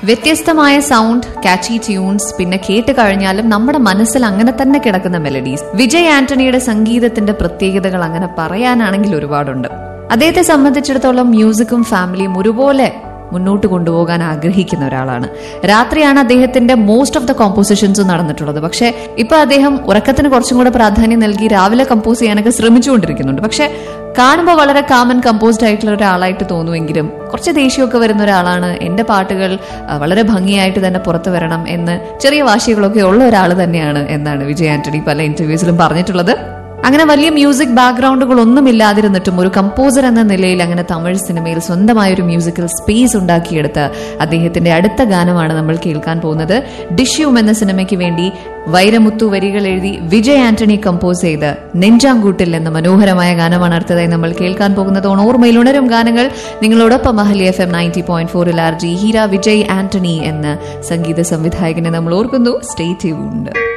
വ്യത്യസ്തമായ സൗണ്ട് കാച്ചി ട്യൂൺസ് പിന്നെ കേട്ട് കഴിഞ്ഞാലും നമ്മുടെ മനസ്സിൽ അങ്ങനെ തന്നെ കിടക്കുന്ന മെലഡീസ് വിജയ് ആന്റണിയുടെ സംഗീതത്തിന്റെ പ്രത്യേകതകൾ അങ്ങനെ പറയാനാണെങ്കിൽ ഒരുപാടുണ്ട് അദ്ദേഹത്തെ സംബന്ധിച്ചിടത്തോളം മ്യൂസിക്കും ഫാമിലിയും ഒരുപോലെ മുന്നോട്ട് കൊണ്ടുപോകാൻ ആഗ്രഹിക്കുന്ന ഒരാളാണ് രാത്രിയാണ് അദ്ദേഹത്തിന്റെ മോസ്റ്റ് ഓഫ് ദ കോമ്പോസിഷൻസും നടന്നിട്ടുള്ളത് പക്ഷെ ഇപ്പൊ അദ്ദേഹം ഉറക്കത്തിന് കുറച്ചും കൂടെ പ്രാധാന്യം നൽകി രാവിലെ കമ്പോസ് ചെയ്യാനൊക്കെ ശ്രമിച്ചുകൊണ്ടിരിക്കുന്നുണ്ട് പക്ഷെ കാണുമ്പോൾ വളരെ കാമൻ കമ്പോസ്ഡ് ആയിട്ടുള്ള ഒരാളായിട്ട് തോന്നുമെങ്കിലും കുറച്ച് ദേഷ്യമൊക്കെ വരുന്ന ഒരാളാണ് എന്റെ പാട്ടുകൾ ആ, വളരെ ഭംഗിയായിട്ട് തന്നെ പുറത്തു വരണം എന്ന് ചെറിയ വാശികളൊക്കെ ഉള്ള ഒരാൾ തന്നെയാണ് എന്നാണ് വിജയ് ആന്റണി പല ഇന്റർവ്യൂസിലും പറഞ്ഞിട്ടുള്ളത് അങ്ങനെ വലിയ മ്യൂസിക് ബാക്ക്ഗ്രൗണ്ടുകൾ ഒന്നും ഇല്ലാതിരുന്നിട്ടും ഒരു കമ്പോസർ എന്ന നിലയിൽ അങ്ങനെ തമിഴ് സിനിമയിൽ സ്വന്തമായ ഒരു മ്യൂസിക്കൽ സ്പേസ് ഉണ്ടാക്കിയെടുത്ത അദ്ദേഹത്തിന്റെ അടുത്ത ഗാനമാണ് നമ്മൾ കേൾക്കാൻ പോകുന്നത് ഡിഷ്യൂം എന്ന സിനിമയ്ക്ക് വേണ്ടി വൈരമുത്തു വരികൾ എഴുതി വിജയ് ആന്റണി കമ്പോസ് ചെയ്ത് നെഞ്ചാങ്കൂട്ടിൽ എന്ന മനോഹരമായ ഗാനമാണ് അടുത്തതായി നമ്മൾ കേൾക്കാൻ പോകുന്നത് ഓൺ ഓർമ്മയിൽ ഉണരും ഗാനങ്ങൾ നിങ്ങളോടൊപ്പം മഹലി എഫ് എം നയൻറ്റി പോയിന്റ് ഫോറിൽ ആർ ജി ഹീര വിജയ് ആന്റണി എന്ന സംഗീത സംവിധായകനെ നമ്മൾ ഓർക്കുന്നു സ്റ്റേ ട്യൂൺഡ്